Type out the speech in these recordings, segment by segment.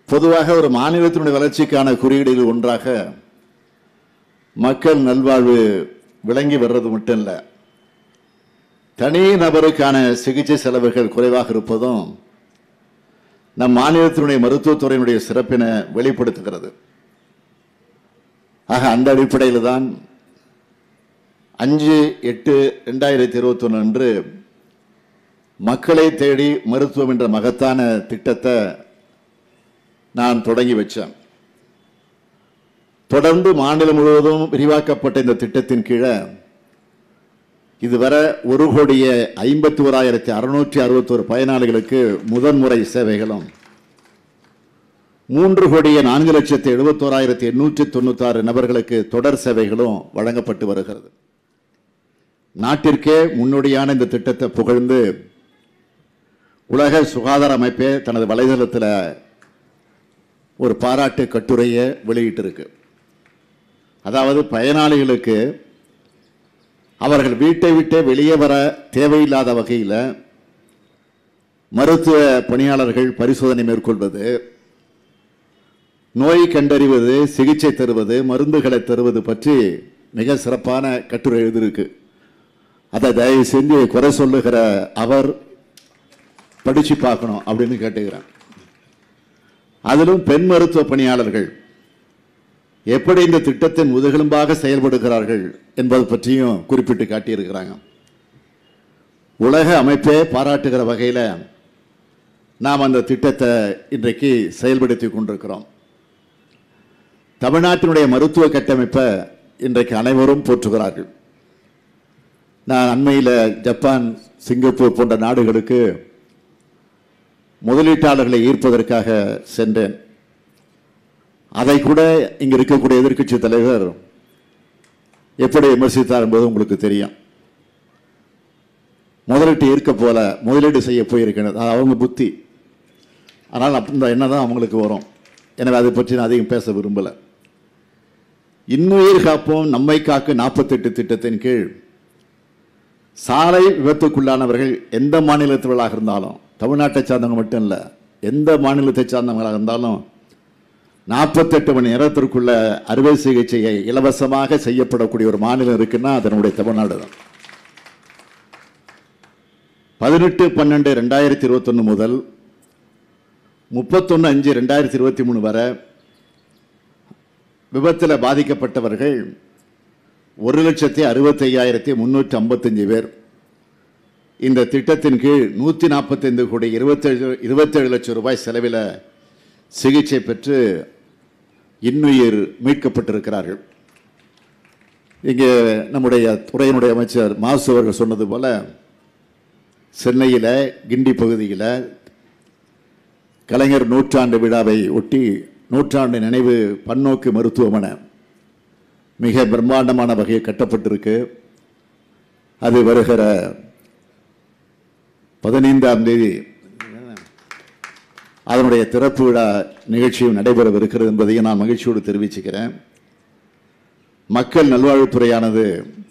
பொதுவாக ஒரு மாநிலத்தினுடைய வளர்ச்சிக்கான குறியீடுகள் ஒன்றாக மக்கள் நல்வாழ்வு விளங்கி வர்றது மட்டும் இல்லை தனி நபருக்கான சிகிச்சை செலவுகள் குறைவாக இருப்பதும் நம் மாநிலத்தினுடைய மருத்துவத்துறையினுடைய சிறப்பினை வெளிப்படுத்துகிறது ஆக அந்த அடிப்படையில் தான் அஞ்சு எட்டு ரெண்டாயிரத்தி இருபத்தொன்று அன்று மக்களை தேடி மருத்துவம் என்ற மகத்தான திட்டத்தை நான் தொடங்கி வச்சேன் தொடர்ந்து மாநிலம் முழுவதும் விரிவாக்கப்பட்ட இந்த திட்டத்தின் கீழே இதுவரை ஒரு கோடியே ஐம்பத்தி ஓராயிரத்தி அறுநூற்றி அறுபத்தோரு பயனாளிகளுக்கு முதன்முறை சேவைகளும் மூன்று கோடியே நான்கு லட்சத்தி எழுபத்தோராயிரத்தி எண்ணூற்றி தொண்ணூத்தாறு நபர்களுக்கு தொடர் சேவைகளும் வழங்கப்பட்டு வருகிறது நாட்டிற்கே முன்னோடியான இந்த திட்டத்தை புகழ்ந்து உலக சுகாதார அமைப்பே தனது வலைதளத்தில் ஒரு பாராட்டு கட்டுரையை வெளியிட்டிருக்கு அதாவது பயனாளிகளுக்கு அவர்கள் வீட்டை விட்டே வெளியே வர தேவையில்லாத வகையில் மருத்துவ பணியாளர்கள் பரிசோதனை மேற்கொள்வது நோய் கண்டறிவது சிகிச்சை தருவது மருந்துகளை தருவது பற்றி மிக சிறப்பான கட்டுரை எழுதியிருக்கு அதை தயவு செஞ்சு குறை சொல்லுகிற அவர் படிச்சு பார்க்கணும் அப்படின்னு கேட்டுக்கிறேன் அதிலும் பெண் மருத்துவ பணியாளர்கள் எப்படி இந்த திட்டத்தின் முதுகெலும்பாக செயல்படுகிறார்கள் என்பது பற்றியும் குறிப்பிட்டு காட்டியிருக்கிறாங்க உலக அமைப்பே பாராட்டுகிற வகையில் நாம் அந்த திட்டத்தை இன்றைக்கு செயல்படுத்தி கொண்டிருக்கிறோம் தமிழ்நாட்டினுடைய மருத்துவ கட்டமைப்பை இன்றைக்கு அனைவரும் போற்றுகிறார்கள் நான் அண்மையில் ஜப்பான் சிங்கப்பூர் போன்ற நாடுகளுக்கு முதலீட்டாளர்களை ஈர்ப்பதற்காக சென்றேன் அதை கூட இங்க இருக்கக்கூடிய எதிர்க்கட்சி தலைவர் எப்படி விமர்சித்தார் என்பது உங்களுக்கு தெரியும் முதலீட்டு ஈர்க்க போல முதலீடு செய்ய போயிருக்கிறது அது அவங்க புத்தி ஆனால் அப்ப இந்த எண்ணம் தான் அவங்களுக்கு வரும் எனவே அதை பற்றி நான் அதிகம் பேச விரும்பலை இன்னுயிர் காப்போம் நம்மை காக்க நாற்பத்தெட்டு திட்டத்தின் கீழ் சாலை விபத்துக்குள்ளானவர்கள் எந்த மாநிலத்தவர்களாக இருந்தாலும் தமிழ்நாட்டை சார்ந்தவங்க மட்டும் இல்லை எந்த மாநிலத்தை சார்ந்தவங்களாக இருந்தாலும் நாற்பத்தெட்டு மணி நேரத்திற்குள்ள அறுவை சிகிச்சையை இலவசமாக செய்யப்படக்கூடிய ஒரு மாநிலம் இருக்குன்னா அதனுடைய தமிழ்நாடு தான் பதினெட்டு பன்னெண்டு ரெண்டாயிரத்தி இருபத்தொன்று முதல் முப்பத்தொன்று அஞ்சு ரெண்டாயிரத்தி இருபத்தி மூணு வரை விபத்தில் பாதிக்கப்பட்டவர்கள் ஒரு லட்சத்தி அறுபத்தி ஐயாயிரத்தி முன்னூற்றி ஐம்பத்தஞ்சு பேர் இந்த திட்டத்தின் கீழ் நூற்றி நாற்பத்தைந்து கோடி இருபத்தேழு இருபத்தேழு லட்சம் ரூபாய் செலவில் சிகிச்சை பெற்று இன்னுயிர் மீட்கப்பட்டிருக்கிறார்கள் இங்கே நம்முடைய துறையினுடைய அமைச்சர் மாசு அவர்கள் சொன்னது போல சென்னையில் கிண்டி பகுதியில் கலைஞர் நூற்றாண்டு விழாவை ஒட்டி நூற்றாண்டு நினைவு பன்னோக்கு மருத்துவமனை மிக பிரம்மாண்டமான வகையில் கட்டப்பட்டிருக்கு அது வருகிற பதினைந்தாம் தேதி அதனுடைய திறப்பு விழா நிகழ்ச்சியும் நடைபெறவிருக்கிறது என்பதையும் நான் மகிழ்ச்சியோடு தெரிவிச்சுக்கிறேன் மக்கள் நல்வாழ்வுத்துறையானது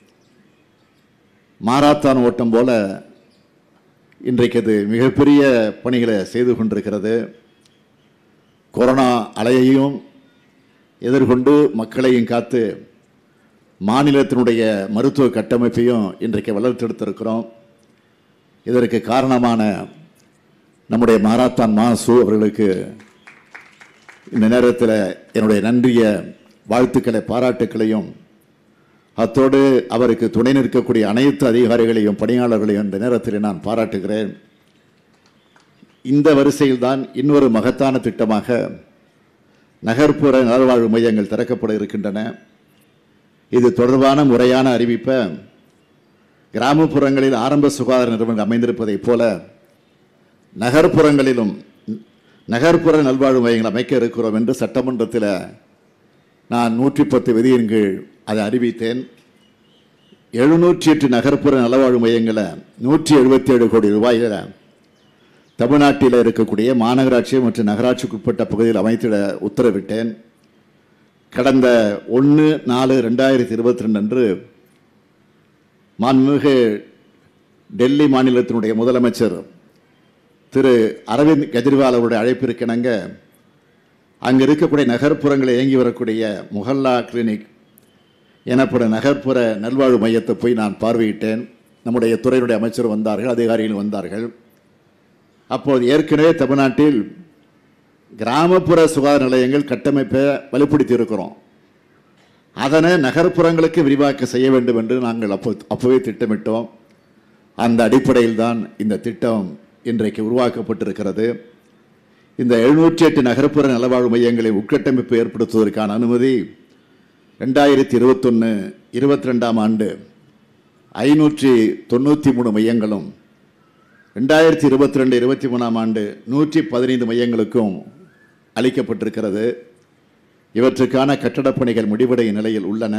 மாராத்தான் ஓட்டம் போல இன்றைக்கு அது மிகப்பெரிய பணிகளை செய்து கொண்டிருக்கிறது கொரோனா அலையையும் எதிர்கொண்டு மக்களையும் காத்து மாநிலத்தினுடைய மருத்துவ கட்டமைப்பையும் இன்றைக்கு வளர்த்தெடுத்திருக்கிறோம் இதற்கு காரணமான நம்முடைய மாராத்தான் மாசு அவர்களுக்கு இந்த நேரத்தில் என்னுடைய நன்றிய வாழ்த்துக்களை பாராட்டுக்களையும் அத்தோடு அவருக்கு துணை நிற்கக்கூடிய அனைத்து அதிகாரிகளையும் பணியாளர்களையும் இந்த நேரத்தில் நான் பாராட்டுகிறேன் இந்த வரிசையில் தான் இன்னொரு மகத்தான திட்டமாக நகர்ப்புற நலவாழ்வு மையங்கள் திறக்கப்பட இருக்கின்றன இது தொடர்பான முறையான அறிவிப்பை கிராமப்புறங்களில் ஆரம்ப சுகாதார நிறுவனங்கள் அமைந்திருப்பதைப் போல நகர்ப்புறங்களிலும் நகர்ப்புற நல்வாழ்வு மையங்கள் அமைக்க இருக்கிறோம் என்று சட்டமன்றத்தில் நான் நூற்றி பத்து விதியின் கீழ் அதை அறிவித்தேன் எழுநூற்றி எட்டு நகர்ப்புற நலவாழ்வு மையங்களை நூற்றி எழுபத்தி ஏழு கோடி ரூபாயில் தமிழ்நாட்டில் இருக்கக்கூடிய மாநகராட்சி மற்றும் நகராட்சிக்குட்பட்ட பகுதியில் அமைத்திட உத்தரவிட்டேன் கடந்த ஒன்று நாலு ரெண்டாயிரத்தி இருபத்தி ரெண்டு அன்று மாண்புமிகு டெல்லி மாநிலத்தினுடைய முதலமைச்சர் திரு அரவிந்த் கெஜ்ரிவால் அவருடைய அழைப்பிற்கிணங்க அங்கு இருக்கக்கூடிய நகர்ப்புறங்களை இயங்கி வரக்கூடிய முஹல்லா கிளினிக் எனப்படும் நகர்ப்புற நல்வாழ்வு மையத்தை போய் நான் பார்வையிட்டேன் நம்முடைய துறையினுடைய அமைச்சர் வந்தார்கள் அதிகாரிகள் வந்தார்கள் அப்போது ஏற்கனவே தமிழ்நாட்டில் கிராமப்புற சுகாதார நிலையங்கள் கட்டமைப்பை வலுப்படுத்தி இருக்கிறோம் அதனை நகர்ப்புறங்களுக்கு விரிவாக்க செய்ய வேண்டும் என்று நாங்கள் அப்போ அப்போவே திட்டமிட்டோம் அந்த அடிப்படையில் தான் இந்த திட்டம் இன்றைக்கு உருவாக்கப்பட்டிருக்கிறது இந்த எழுநூற்றி எட்டு நகர்ப்புற நலவாழ்வு மையங்களை உட்கட்டமைப்பு ஏற்படுத்துவதற்கான அனுமதி ரெண்டாயிரத்தி இருபத்தொன்று இருபத்தி ரெண்டாம் ஆண்டு ஐநூற்றி தொண்ணூற்றி மூணு மையங்களும் ரெண்டாயிரத்தி இருபத்தி ரெண்டு இருபத்தி மூணாம் ஆண்டு நூற்றி பதினைந்து மையங்களுக்கும் அளிக்கப்பட்டிருக்கிறது இவற்றுக்கான கட்டடப் பணிகள் முடிவடையும் நிலையில் உள்ளன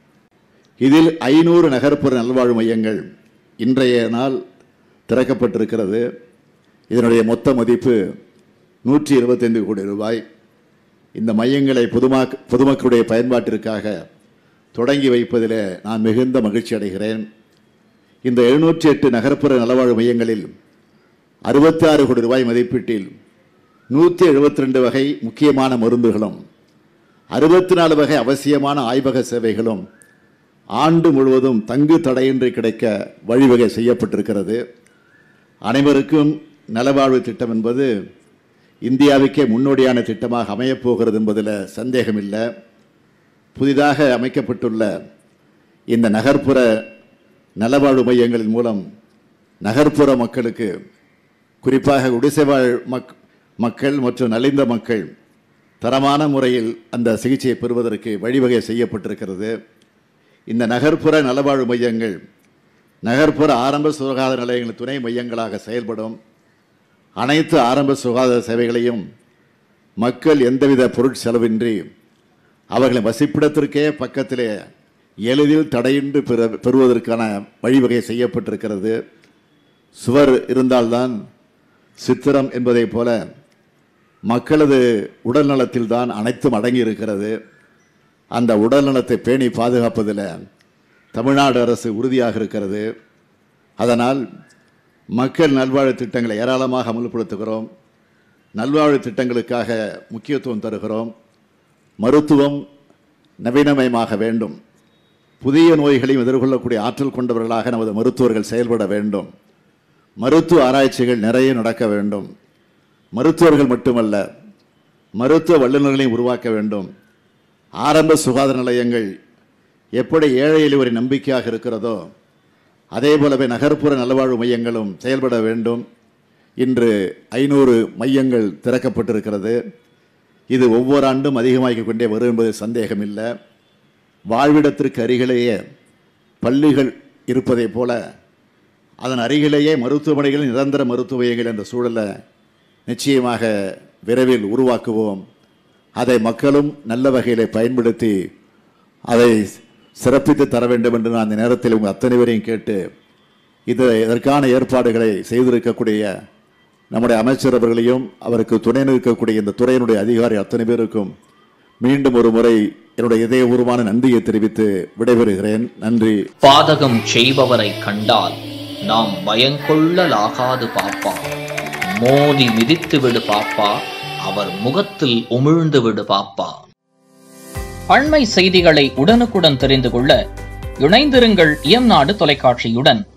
இதில் ஐநூறு நகர்ப்புற நல்வாழ்வு மையங்கள் இன்றைய நாள் திறக்கப்பட்டிருக்கிறது இதனுடைய மொத்த மதிப்பு நூற்றி இருபத்தைந்து கோடி ரூபாய் இந்த மையங்களை பொதுமக் பொதுமக்களுடைய பயன்பாட்டிற்காக தொடங்கி வைப்பதில் நான் மிகுந்த மகிழ்ச்சி அடைகிறேன் இந்த எழுநூற்றி எட்டு நகர்ப்புற நலவாழ்வு மையங்களில் அறுபத்தி ஆறு கோடி ரூபாய் மதிப்பீட்டில் நூற்றி எழுபத்தி ரெண்டு வகை முக்கியமான மருந்துகளும் அறுபத்தி நாலு வகை அவசியமான ஆய்வக சேவைகளும் ஆண்டு முழுவதும் தங்கு தடையின்றி கிடைக்க வழிவகை செய்யப்பட்டிருக்கிறது அனைவருக்கும் நலவாழ்வு திட்டம் என்பது இந்தியாவுக்கே முன்னோடியான திட்டமாக அமையப் போகிறது என்பதில் சந்தேகமில்லை புதிதாக அமைக்கப்பட்டுள்ள இந்த நகர்ப்புற நலவாழ்வு மையங்களின் மூலம் நகர்ப்புற மக்களுக்கு குறிப்பாக குடிசைவாழ் மக் மக்கள் மற்றும் நலிந்த மக்கள் தரமான முறையில் அந்த சிகிச்சையை பெறுவதற்கு வழிவகை செய்யப்பட்டிருக்கிறது இந்த நகர்ப்புற நலவாழ்வு மையங்கள் நகர்ப்புற ஆரம்ப சுகாதார நிலையங்கள் துணை மையங்களாக செயல்படும் அனைத்து ஆரம்ப சுகாதார சேவைகளையும் மக்கள் எந்தவித பொருட்செலவின்றி அவர்களின் வசிப்பிடத்திற்கே பக்கத்திலே எளிதில் தடையின்றி பெற பெறுவதற்கான வழிவகை செய்யப்பட்டிருக்கிறது சுவர் இருந்தால்தான் சித்திரம் என்பதைப் போல மக்களது உடல் நலத்தில்தான் அனைத்தும் அடங்கி இருக்கிறது அந்த உடல் நலத்தை பேணி பாதுகாப்பதில் தமிழ்நாடு அரசு உறுதியாக இருக்கிறது அதனால் மக்கள் நல்வாழ்வு திட்டங்களை ஏராளமாக அமல்படுத்துகிறோம் நல்வாழ்வு திட்டங்களுக்காக முக்கியத்துவம் தருகிறோம் மருத்துவம் நவீனமயமாக வேண்டும் புதிய நோய்களையும் எதிர்கொள்ளக்கூடிய ஆற்றல் கொண்டவர்களாக நமது மருத்துவர்கள் செயல்பட வேண்டும் மருத்துவ ஆராய்ச்சிகள் நிறைய நடக்க வேண்டும் மருத்துவர்கள் மட்டுமல்ல மருத்துவ வல்லுநர்களையும் உருவாக்க வேண்டும் ஆரம்ப சுகாதார நிலையங்கள் எப்படி ஏழை எளியோரின் நம்பிக்கையாக இருக்கிறதோ அதே போலவே நகர்ப்புற நலவாழ்வு மையங்களும் செயல்பட வேண்டும் இன்று ஐநூறு மையங்கள் திறக்கப்பட்டிருக்கிறது இது ஒவ்வொரு ஆண்டும் அதிகமாகிக் கொண்டே வரும் என்பது சந்தேகமில்லை வாழ்விடத்திற்கு அருகிலேயே பள்ளிகள் இருப்பதைப் போல அதன் அருகிலேயே மருத்துவமனைகள் நிரந்தர மருத்துவ மையங்கள் என்ற சூழலை நிச்சயமாக விரைவில் உருவாக்குவோம் அதை மக்களும் நல்ல வகையிலே பயன்படுத்தி அதை சிறப்பித்து தர வேண்டும் என்று நான் இந்த நேரத்தில் உங்கள் அத்தனை பேரையும் கேட்டு இது இதற்கான ஏற்பாடுகளை செய்திருக்கக்கூடிய நம்முடைய அமைச்சர் அவர்களையும் அவருக்கு துணை நிற்கக்கூடிய இந்த துறையினுடைய அதிகாரி அத்தனை பேருக்கும் மீண்டும் ஒரு முறை என்னுடைய இதயபூர்வமான நன்றியை தெரிவித்து விடைபெறுகிறேன் நன்றி பாதகம் செய்பவரை கண்டால் நாம் பயங்கொள்ளலாகாது பாப்பா மோதி மிதித்து விடு பாப்பா அவர் முகத்தில் உமிழ்ந்து விடு பாப்பா அண்மை செய்திகளை உடனுக்குடன் தெரிந்து கொள்ள இணைந்திருங்கள் இயம்நாடு தொலைக்காட்சியுடன்